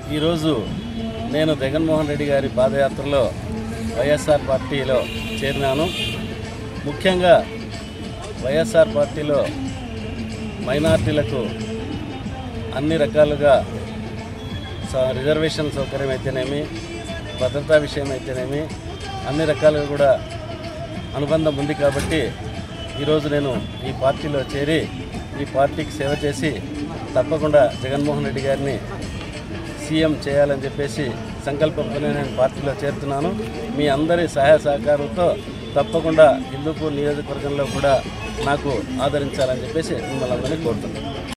ఈరోజు నేను జగన్మోహన్ రెడ్డి గారి పాదయాత్రలో వైఎస్ఆర్ పార్టీలో చేరినాను ముఖ్యంగా వైఎస్ఆర్ పార్టీలో మైనార్టీలకు అన్ని రకాలుగా స- రిజర్వేషన్ సౌకర్యం అయితేనేమి భద్రతా విషయం అయితేనేమి అన్ని రకాలుగా కూడా అనుబంధం ఉంది కాబట్టి ఈరోజు నేను ఈ పార్టీలో చేరి ఈ పార్టీకి సేవ చేసి తప్పకుండా జగన్మోహన్ రెడ్డి గారిని సీఎం చేయాలని చెప్పేసి సంకల్పంతోనే నేను పార్టీలో చేరుతున్నాను మీ అందరి సహాయ సహకారంతో తప్పకుండా హిందూపూర్ నియోజకవర్గంలో కూడా నాకు ఆదరించాలని చెప్పేసి మిమ్మల్ని అందరినీ కోరుతున్నాను